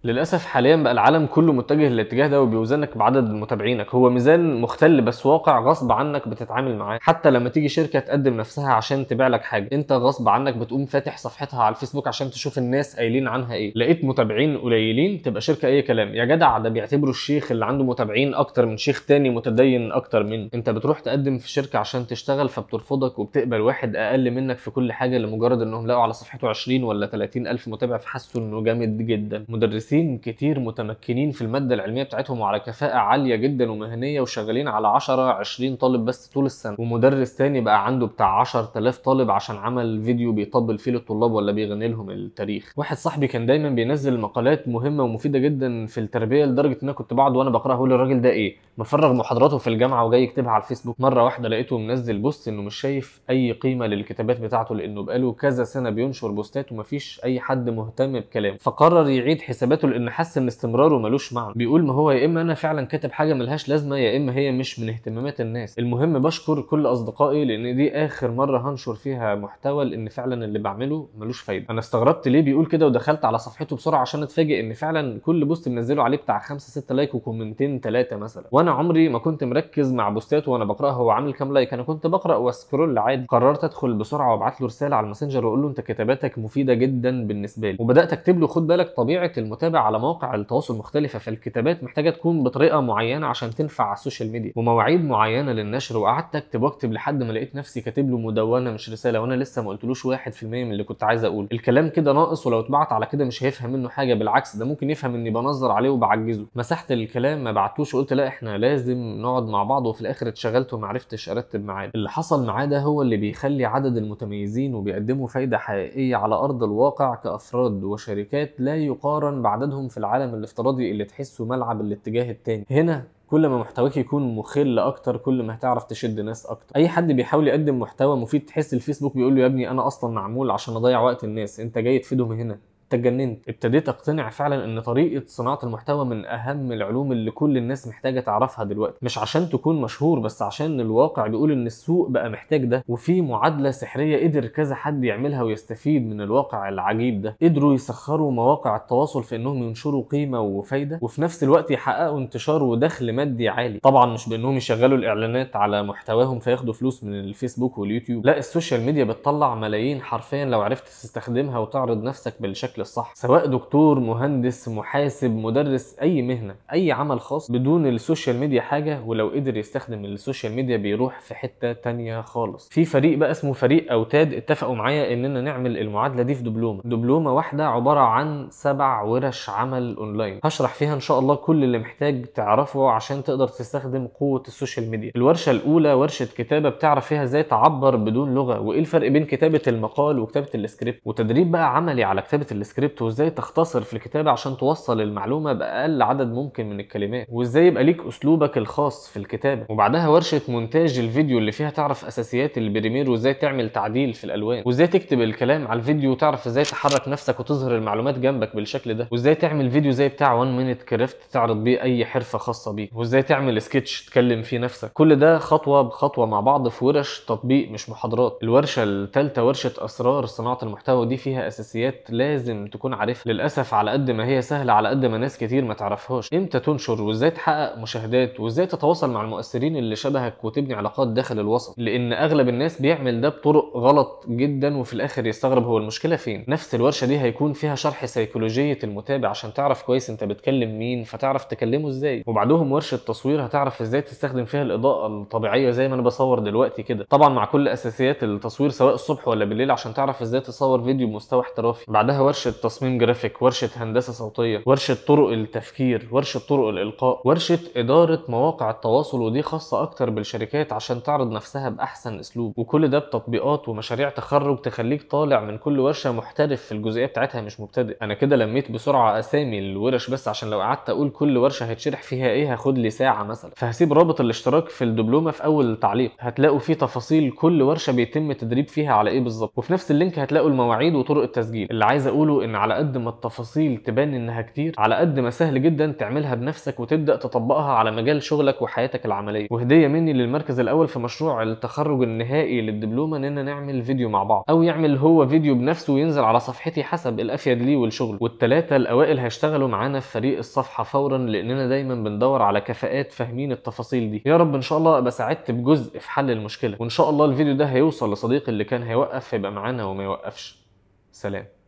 للاسف حاليا بقى العالم كله متجه للاتجاه ده وبيوزنك بعدد متابعينك هو ميزان مختل بس واقع غصب عنك بتتعامل معاه حتى لما تيجي شركه تقدم نفسها عشان تبيع لك حاجه انت غصب عنك بتقوم فاتح صفحتها على الفيسبوك عشان تشوف الناس قايلين عنها ايه لقيت متابعين قليلين تبقى شركه اي كلام يا جدع ده بيعتبروا الشيخ اللي عنده متابعين اكتر من شيخ تاني متدين اكتر منه انت بتروح تقدم في شركه عشان تشتغل فبترفضك وبتقبل واحد اقل منك في كل حاجه لمجرد انهم لقوا على صفحته 20 ولا 30 الف متابع فحسوا انه جامد جدا مدرسين كتير متمكنين في الماده العلميه بتاعتهم وعلى كفاءه عاليه جدا ومهنيه وشغالين على 10 20 طالب بس طول السنه ومدرس تاني بقى عنده بتاع 10000 طالب عشان عمل فيديو بيطبل فيه للطلاب ولا بيغني لهم التاريخ واحد صاحبي كان دايما بينزل مقالات مهمه ومفيده جدا في التربيه لدرجه ان انا كنت بقعد وانا بقراها اقول الراجل ده ايه مفرغ محاضراته في الجامعه وجاي يكتبها على الفيسبوك مره واحده لقيته منزل بوست انه مش شايف اي قيمه للكتابات بتاعته لانه بقاله كذا سنه بينشر بوستات ومفيش اي حد مهتم بكلامه فقرر يعيد حساباته لان حس ان استمراره ملوش معنى بيقول ما هو يا اما انا فعلا كاتب حاجه ملهاش لازمه يا اما هي مش من اهتمامات الناس المهم بشكر كل اصدقائي لان دي اخر مره هنشر فيها محتوى لان فعلا اللي بعمله ملوش فايده انا استغربت ليه بيقول كده ودخلت على صفحته بسرعه عشان اتفاجئ ان فعلا كل بوست منزله عليه بتاع 5 6 لايك وكومنتين ثلاثه مثلا وانا عمري ما كنت مركز مع بوستاته وانا بقراها هو عامل كام لايك انا كنت بقرا واسكرول عادي قررت ادخل بسرعه وابعت له رساله على الماسنجر واقول له انت كتاباتك مفيده جدا بالنسبه لي وبدات اكتب له خد بالك طبيعه المتابع على مواقع التواصل مختلفه فالكتابات محتاجه تكون بطريقه معينه عشان تنفع على السوشيال ميديا ومواعيد معينه للنشر وقعدت اكتب واكتب لحد ما لقيت نفسي كاتب له مدونه مش رساله وانا لسه ما قلتلوش 1% من اللي كنت عايز اقوله الكلام كده ناقص ولو اتبعت على كده مش هيفهم منه حاجه بالعكس ده ممكن يفهم اني بنظر عليه وبعجزه مسحت الكلام ما بعتوش وقلت لا احنا لازم نقعد مع بعض وفي الاخر اتشغلت وما عرفتش ارتب ميعاد اللي حصل معاه ده هو اللي بيخلي عدد المتميزين وبيقدموا فايده حقيقيه على ارض الواقع كافراد وشركات لا يقارن بعددهم في العالم الافتراضي اللي تحسه ملعب الاتجاه التاني هنا كل ما محتواك يكون مخل اكتر كل ما هتعرف تشد ناس اكتر اي حد بيحاول يقدم محتوى مفيد تحس الفيسبوك بيقول له يا ابني انا اصلا معمول عشان اضيع وقت الناس انت جاي تفيدهم هنا اتجننت ابتديت اقتنع فعلا ان طريقه صناعه المحتوى من اهم العلوم اللي كل الناس محتاجه تعرفها دلوقتي مش عشان تكون مشهور بس عشان الواقع بيقول ان السوق بقى محتاج ده وفي معادله سحريه قدر كذا حد يعملها ويستفيد من الواقع العجيب ده قدروا يسخروا مواقع التواصل في انهم ينشروا قيمه وفايده وفي نفس الوقت يحققوا انتشار ودخل مادي عالي طبعا مش بانهم يشغلوا الاعلانات على محتواهم فياخدوا فلوس من الفيسبوك واليوتيوب لا السوشيال ميديا بتطلع ملايين حرفيا لو عرفت تستخدمها وتعرض نفسك بالشكل الصح سواء دكتور مهندس محاسب مدرس اي مهنه اي عمل خاص بدون السوشيال ميديا حاجه ولو قدر يستخدم السوشيال ميديا بيروح في حته تانية خالص في فريق بقى اسمه فريق اوتاد اتفقوا معايا اننا نعمل المعادله دي في دبلومه دبلومه واحده عباره عن سبع ورش عمل اونلاين هشرح فيها ان شاء الله كل اللي محتاج تعرفه عشان تقدر تستخدم قوه السوشيال ميديا الورشه الاولى ورشه كتابه بتعرف فيها ازاي تعبر بدون لغه وايه الفرق بين كتابه المقال وكتابه السكريبت وتدريب بقى عملي على كتابه السكريبت وازاي تختصر في الكتابه عشان توصل المعلومه باقل عدد ممكن من الكلمات وازاي يبقى ليك اسلوبك الخاص في الكتابه وبعدها ورشه مونتاج الفيديو اللي فيها تعرف اساسيات البريمير وازاي تعمل تعديل في الالوان وازاي تكتب الكلام على الفيديو وتعرف ازاي تحرك نفسك وتظهر المعلومات جنبك بالشكل ده وازاي تعمل فيديو زي بتاع 1 مينيت كرافت تعرض بيه اي حرفه خاصه بيك وازاي تعمل سكتش تكلم فيه نفسك كل ده خطوه بخطوه مع بعض في ورش تطبيق مش محاضرات الورشه الثالثه ورشه اسرار صناعه المحتوى دي فيها اساسيات لازم تكون عارفها للاسف على قد ما هي سهله على قد ما ناس كتير ما تعرفهاش امتى تنشر وازاي تحقق مشاهدات وازاي تتواصل مع المؤثرين اللي شبهك وتبني علاقات داخل الوسط لان اغلب الناس بيعمل ده بطرق غلط جدا وفي الاخر يستغرب هو المشكله فين نفس الورشه دي هيكون فيها شرح سيكولوجيه المتابع عشان تعرف كويس انت بتكلم مين فتعرف تكلمه ازاي وبعدهم ورشه تصوير هتعرف ازاي تستخدم فيها الاضاءه الطبيعيه زي ما انا بصور دلوقتي كده طبعا مع كل اساسيات التصوير سواء الصبح ولا بالليل عشان تعرف ازاي تصور فيديو بمستوى احترافي بعدها ورشه تصميم جرافيك ورشه هندسه صوتيه ورشه طرق التفكير ورشه طرق الالقاء ورشه اداره مواقع التواصل ودي خاصه اكتر بالشركات عشان تعرض نفسها باحسن اسلوب وكل ده بتطبيقات ومشاريع تخرج تخليك طالع من كل ورشه محترف في الجزئيه بتاعتها مش مبتدئ انا كده لميت بسرعه اسامي الورش بس عشان لو قعدت اقول كل ورشه هيتشرح فيها ايه هاخد لي ساعه مثلا فهسيب رابط الاشتراك في الدبلومه في اول تعليق هتلاقوا فيه تفاصيل كل ورشه بيتم التدريب فيها على ايه بالظبط وفي نفس اللينك هتلاقوا المواعيد وطرق التسجيل اللي عايز اقوله بيقولوا ان على قد ما التفاصيل تبان انها كتير على قد ما سهل جدا تعملها بنفسك وتبدا تطبقها على مجال شغلك وحياتك العمليه وهديه مني للمركز الاول في مشروع التخرج النهائي للدبلومه اننا نعمل فيديو مع بعض او يعمل هو فيديو بنفسه وينزل على صفحتي حسب الافيد ليه والشغل والثلاثه الاوائل هيشتغلوا معانا في فريق الصفحه فورا لاننا دايما بندور على كفاءات فاهمين التفاصيل دي يا رب ان شاء الله ابقى ساعدت بجزء في حل المشكله وان شاء الله الفيديو ده هيوصل لصديقي اللي كان هيوقف هيبقى معانا وما يوقفش سلام